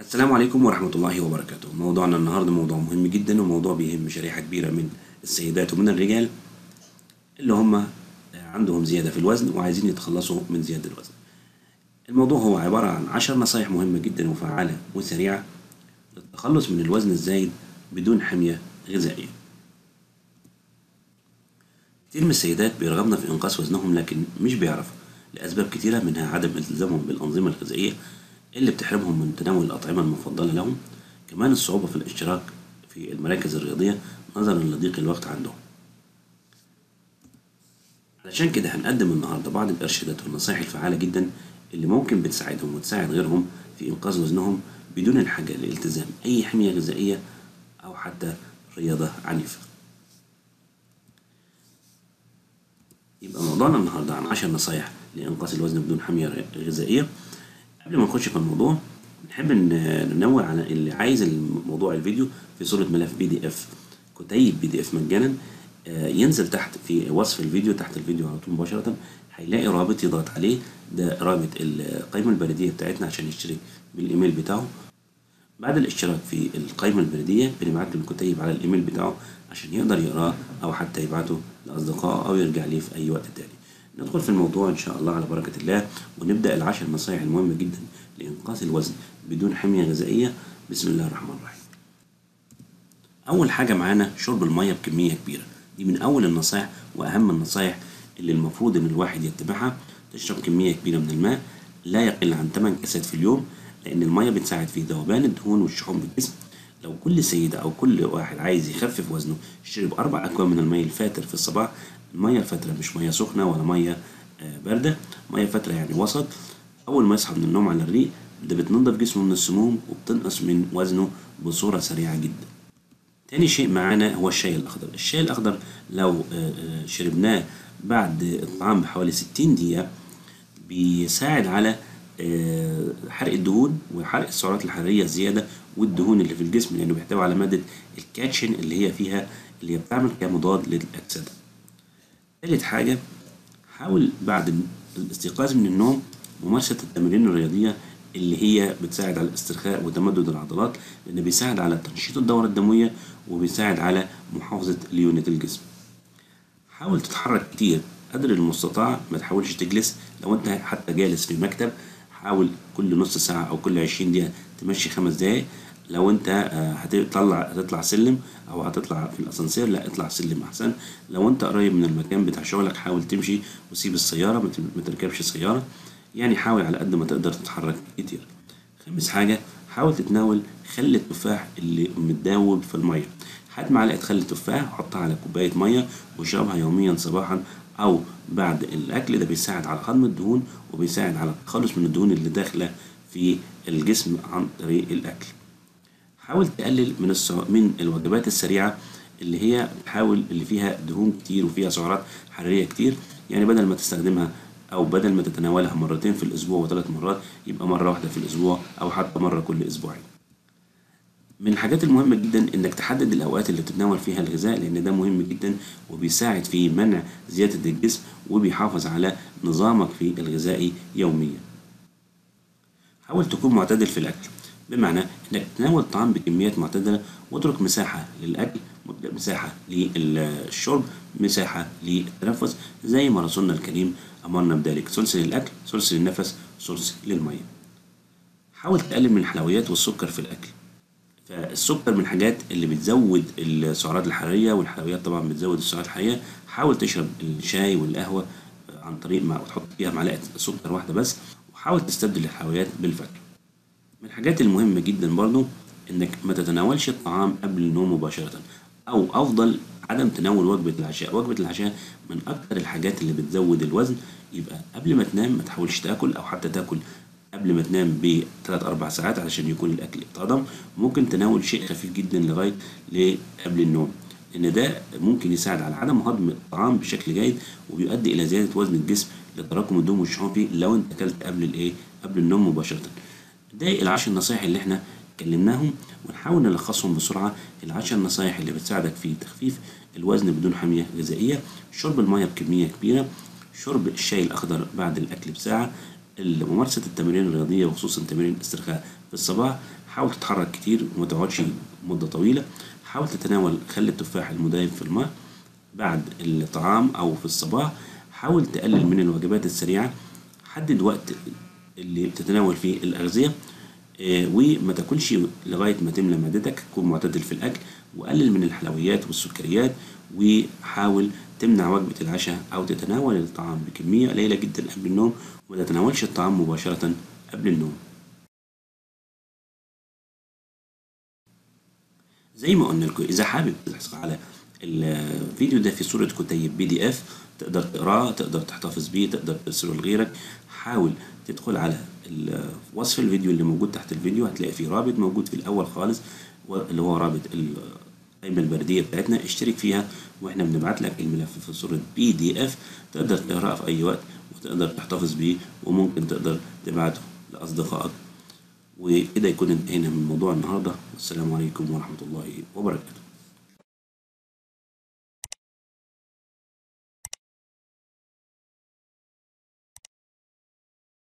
السلام عليكم ورحمة الله وبركاته موضوعنا النهاردة موضوع مهم جدا وموضوع بيهم شريحة كبيرة من السيدات ومن الرجال اللي هم عندهم زيادة في الوزن وعايزين يتخلصوا من زيادة الوزن الموضوع هو عبارة عن عشر نصايح مهمة جدا وفعالة وسريعة للتخلص من الوزن الزايد بدون حمية غذائية كتير من السيدات بيرغبن في إنقاص وزنهم لكن مش بيعرفوا لأسباب كتيرة منها عدم التزامهم بالأنظمة الغذائية اللي بتحرمهم من تناول الأطعمة المفضلة لهم كمان الصعوبة في الاشتراك في المراكز الرياضية نظرا لضيق الوقت عندهم علشان كده هنقدم النهاردة بعض الإرشادات والنصائح الفعالة جدا اللي ممكن بتساعدهم وتساعد غيرهم في إنقاذ وزنهم بدون الحاجة لالتزام أي حمية غذائية أو حتى رياضة عنيفة يبقى موضوعنا النهاردة عن عشر نصايح لإنقاص الوزن بدون حمية غذائية قبل ما نخش في الموضوع نحب ننوه على اللي عايز الموضوع الفيديو في صورة ملف بي دي اف كتيب بي دي اف مجانا ينزل تحت في وصف الفيديو تحت الفيديو على طول مباشرة هيلاقي رابط يضغط عليه ده رابط القائمة البريدية بتاعتنا عشان يشترك بالإيميل بتاعه بعد الاشتراك في القائمة البريدية بنبعت له الكتيب على الإيميل بتاعه عشان يقدر يقراه أو حتى يبعته لأصدقائه أو يرجع ليه في أي وقت تاني ندخل في الموضوع إن شاء الله على بركة الله ونبدأ العشر نصائح المهمة جدا لإنقاص الوزن بدون حمية غذائية بسم الله الرحمن الرحيم أول حاجة معانا شرب المية بكمية كبيرة دي من أول النصائح وأهم النصائح اللي المفروض إن الواحد يتبعها تشرب كمية كبيرة من الماء لا يقل عن 8 كاسات في اليوم لأن المية بتساعد في ذوبان الدهون والشحوم بالجسم لو كل سيدة أو كل واحد عايز يخفف وزنه شرب أربع أكواب من المية الفاتر في الصباح المية الفترة مش مية سخنة ولا مية باردة مية فترة يعني وسط أول ما يصحى من النوم على الريق ده بتنضف جسمه من السموم وبتنقص من وزنه بصورة سريعة جدا تاني شيء معانا هو الشاي الأخضر الشاي الأخضر لو شربناه بعد الطعام بحوالي 60 دقيقة بيساعد على حرق الدهون وحرق السعرات الحرارية الزيادة والدهون اللي في الجسم لأنه بيحتوي على مادة الكاتشين اللي هي فيها اللي هي بتعمل كمضاد للأكسدة تالت حاجة حاول بعد الاستيقاظ من النوم ممارسة التمارين الرياضية اللي هي بتساعد على الاسترخاء وتمدد العضلات لأنه بيساعد على تنشيط الدورة الدموية وبيساعد على محافظة ليونة الجسم حاول تتحرك كتير قدر المستطاع ما تحاولش تجلس لو انت حتى جالس في مكتب حاول كل نص ساعة أو كل عشرين دقيقة تمشي خمس دقايق لو انت هتطلع هتطلع سلم او هتطلع في الاسانسير لا اطلع سلم احسن لو انت قريب من المكان بتاع شغلك حاول تمشي وسيب السياره ما تركبش سياره يعني حاول على قد ما تقدر تتحرك كتير خامس حاجه حاول تتناول خل التفاح اللي متداوب في الميه هات معلقه خل تفاح حطها على كوبايه ميه واشربها يوميا صباحا او بعد الاكل ده بيساعد على هضم الدهون وبيساعد على التخلص من الدهون اللي داخله في الجسم عن طريق الاكل حاول تقلل من السع... من الوجبات السريعه اللي هي تحاول اللي فيها دهون كتير وفيها سعرات حراريه كتير يعني بدل ما تستخدمها او بدل ما تتناولها مرتين في الاسبوع وثلاث مرات يبقى مره واحده في الاسبوع او حتى مره كل اسبوعين من الحاجات المهمة جدا انك تحدد الاوقات اللي تتناول فيها الغذاء لان ده مهم جدا وبيساعد في منع زيادة الجسم وبيحافظ على نظامك في الغذائي يوميا حاول تكون معتدل في الاكل بمعنى انك تتناول الطعام بكميات معتدله واترك مساحه للاكل مساحه للشرب مساحه للتنفس زي ما رسولنا الكريم امرنا بذلك ثلث للاكل ثلث للنفس ثلث للميه حاول تقلل من الحلويات والسكر في الاكل فالسكر من الحاجات اللي بتزود السعرات الحراريه والحلويات طبعا بتزود السعرات الحراريه حاول تشرب الشاي والقهوه عن طريق ما تحط فيها معلقه سكر واحده بس وحاول تستبدل الحلويات بالفاكهه من الحاجات المهمة جدا برضو انك ما تتناولش الطعام قبل النوم مباشرة او افضل عدم تناول وجبة العشاء وجبة العشاء من اكتر الحاجات اللي بتزود الوزن يبقى قبل ما تنام ما تحاولش تاكل او حتى تاكل قبل ما تنام بثلاث اربع ساعات علشان يكون الاكل اتهضم ممكن تناول شيء خفيف جدا لغاية قبل النوم ان ده ممكن يساعد على عدم هضم الطعام بشكل جيد وبيؤدي الى زيادة وزن الجسم لتراكم الدهون والشحوم فيه لو انت اكلت قبل الايه قبل النوم مباشرة ده العشر نصايح اللي احنا اتكلمناهم ونحاول نلخصهم بسرعة العشر نصايح اللي بتساعدك في تخفيف الوزن بدون حمية غذائية شرب المية بكمية كبيرة شرب الشاي الأخضر بعد الأكل بساعة ممارسة التمارين الرياضية وخصوصا تمارين الاسترخاء في الصباح حاول تتحرك كتير وما تقعدش مدة طويلة حاول تتناول خل التفاح المدايب في الماء بعد الطعام أو في الصباح حاول تقلل من الوجبات السريعة حدد وقت اللي بتتناول فيه الأغذية آه، وما تاكلش لغاية ما تملى معدتك كون معتدل في الأكل وقلل من الحلويات والسكريات وحاول تمنع وجبة العشاء أو تتناول الطعام بكمية قليلة جدا قبل النوم وما تتناولش الطعام مباشرة قبل النوم زي ما قلنا لكم إذا حابب تحصل على الفيديو ده في صورة كتيب بي دي اف تقدر تقراه تقدر تحتفظ بيه تقدر ترسله لغيرك حاول تدخل على ال- وصف الفيديو اللي موجود تحت الفيديو هتلاقي فيه رابط موجود في الأول خالص و- اللي هو رابط القائمة البريدية بتاعتنا اشترك فيها واحنا بنبعت لك الملف في صورة بي دي اف تقدر تقراه في أي وقت وتقدر تحتفظ بيه وممكن تقدر تبعته لأصدقائك وكده يكون انتهينا من موضوع النهارده والسلام عليكم ورحمة الله وبركاته